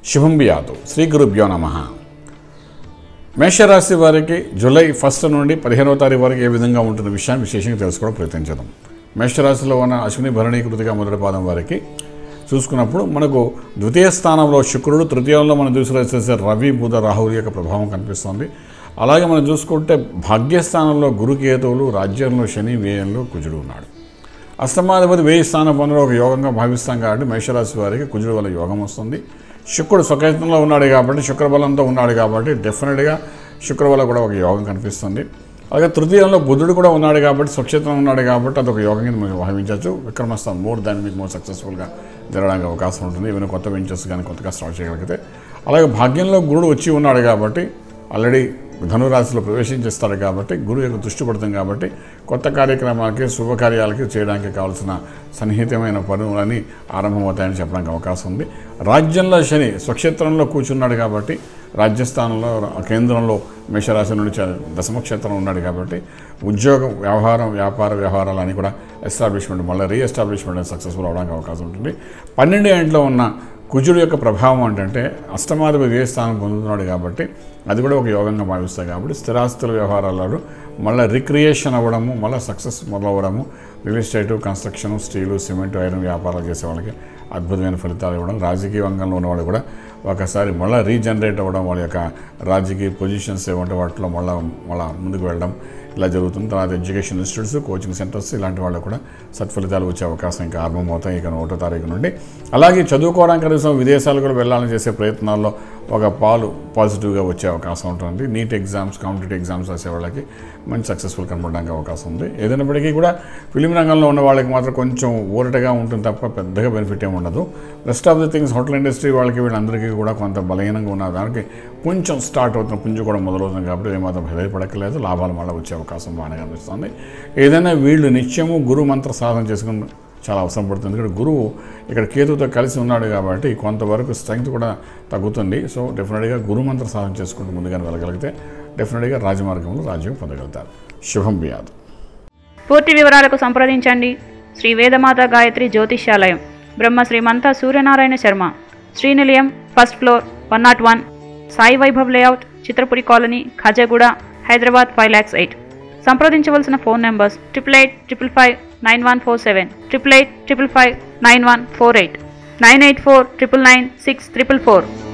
శుభం బియాదు శ్రీ గురుభ్యో నమ మేషరాశి వారికి జూలై ఫస్ట్ నుండి పదిహేనవ తారీఖు వరకు ఏ విధంగా ఉంటున్న విషయాన్ని విశేషంగా తెలుసుకోవడం ప్రయత్నించదాం మేషరాశిలో ఉన్న అశ్విని భరణి కృతిగా మొదటి పాదం వారికి చూసుకున్నప్పుడు మనకు ద్వితీయ స్థానంలో శుక్రుడు తృతీయంలో మనం చూసుకునే రవి బుధ రాహుల యొక్క ప్రభావం కనిపిస్తుంది అలాగే మనం చూసుకుంటే భాగ్యస్థానంలో గురుకేతువులు రాజ్యంలో శని వ్యయంలో కుజుడు ఉన్నాడు అష్టమాధిపతి వెయ్యి స్థానం పొందడం ఒక యోగంగా భావిస్తాం కాబట్టి మేషరాశి వారికి కుజుడు వల్ల యోగం వస్తుంది శుక్రుడు స్వకేతంలో ఉన్నాడు కాబట్టి శుక్రబలంతో ఉన్నాడు కాబట్టి డెఫినెట్గా శుక్ర వల్ల కూడా ఒక యోగం కనిపిస్తుంది అలాగే తృతీయంలో బుధుడు కూడా ఉన్నాడు కాబట్టి స్వక్షేత్రం ఉన్నాడు కాబట్టి అదొక యోగం కింద మనం భావించవచ్చు విక్రమస్థానం మోర్ దాన్ మీకు మోర్ సక్సెస్ఫుల్గా జరగడానికి అవకాశం ఉంటుంది ఏమైనా కొత్త వెంచర్స్ కానీ కొత్తగా స్టార్ట్ చేయగలిగితే అలాగే భాగ్యంలో గురుడు వచ్చి ఉన్నాడు కాబట్టి ఆల్రెడీ ధనురాశిలో ప్రవేశించేస్తాడు కాబట్టి గురువు యొక్క దృష్టి పడుతుంది కాబట్టి కొత్త కార్యక్రమాలకి శుభకార్యాలకి చేయడానికి కావాల్సిన సన్నిహితమైన పనులని ఆరంభమవుతాయని చెప్పడానికి అవకాశం ఉంది రాజ్యంలో శని స్వక్షేత్రంలో కూర్చున్నాడు కాబట్టి రాజ్యస్థానంలో కేంద్రంలో మేషరాశి నుండి చ- దశమక్షేత్రం ఉన్నాడు కాబట్టి ఉద్యోగం వ్యవహారం వ్యాపార వ్యవహారాలు కూడా ఎస్టాబ్లిష్మెంట్ మళ్ళీ రీఎస్టాబ్లిష్మెంట్ సక్సెస్ఫుల్ అవడానికి అవకాశం ఉంటుంది పన్నెండు ఏంట్లో ఉన్న కుజుడు యొక్క ప్రభావం ఏంటంటే అష్టమాధిపతి ఏ స్థానం పొందుతున్నాడు కాబట్టి అది కూడా ఒక యోగంగా భావిస్తాయి కాబట్టి స్థిరాస్తుల వ్యవహారాలలో మళ్ళీ రిక్రియేషన్ అవ్వడము మళ్ళీ సక్సెస్ మొదలవ్వడము real estate construction steel cement iron వ్యాపారాలు చేసే వాళ్ళకి అద్భుతమైన ఫలితాలు ఇవ్వడం రాజకీయ రంగంలో ఉన్నవాళ్ళు కూడా ఒకసారి మళ్ళీ రీజనరేట్ అవ్వడం వాళ్ళ యొక్క రాజకీయ పొజిషన్స్ ఏమంటే వాటిలో మళ్ళీ మళ్ళీ ముందుకు వెళ్ళడం ఇలా జరుగుతుంది తర్వాత ఎడ్యుకేషన్ ఇన్స్టిట్యూట్స్ కోచింగ్ సెంటర్స్ ఇలాంటి వాళ్ళకు కూడా సత్ఫలితాలు వచ్చే అవకాశం ఇంకా ఆరంభమవుతాయి ఇక ఒకటో తారీఖు నుండి అలాగే చదువుకోవడానికి కనీసం విదేశాలు కూడా వెళ్ళాలని చేసే ప్రయత్నాల్లో ఒక పాలు పాజిటివ్గా వచ్చే అవకాశం ఉంటుంది నీట్ ఎగ్జామ్స్ కాంపిటేటివ్ ఎగ్జామ్స్ రాసే వాళ్ళకి మంచి సక్సెస్ఫుల్ కనబడడానికి అవకాశం ఉంది ఏదైనప్పటికీ కూడా ఫిలిం రంగంలో ఉన్న వాళ్ళకి మాత్రం కొంచెం ఊరటగా ఉంటుంది తప్ప పెద్దగా బెనిఫిట్ ఏమి ఉండదు rest of the things hotel industry వాళ్ళకి వీళ్ళందరికీ కూడా కొంత బలహీనంగా ఉన్న దానికి కొంచెం స్టార్ట్ అవుతున్న పుంజు కూడా మొదలవుతుంది కాబట్టి ఏమాత్రం భయపడక్కలేదు లాభాలు మళ్ళీ వచ్చే అవకాశం బాగానే కనిపిస్తుంది ఏదైనా వీళ్ళు నిత్యము గురు మంత్ర సాధన చేసుకుని చాలా అవసరం పడుతుంది ఇక్కడ గురువు ఇక్కడ కేతుతో కలిసి ఉన్నాడు కాబట్టి కొంతవరకు స్ట్రెంగ్త్ కూడా తగ్గుతుంది సో డెఫినెట్గా గురు మంత్ర సాధన చేసుకుంటూ ముందుగానే వెళ్ళగలిగితే డెఫినెట్గా రాజమార్గంలో రాజ్యం పొందగలుగుతారు శుభం బియాదు పూర్తి వివరాలకు సంప్రదించండి Shri Vedamata Gayatri Jyotishyalayam Brahma Srimantha Suryanarayana Sharma Srinilayam first floor one not one Sai Vaibhav layout Chitrapuri colony Khajaguda Hyderabad five lakhs eight సంప్రదించవలసిన phone numbers triple eight triple five nine one four seven triple eight triple five nine one four eight nine eight four triple nine six triple four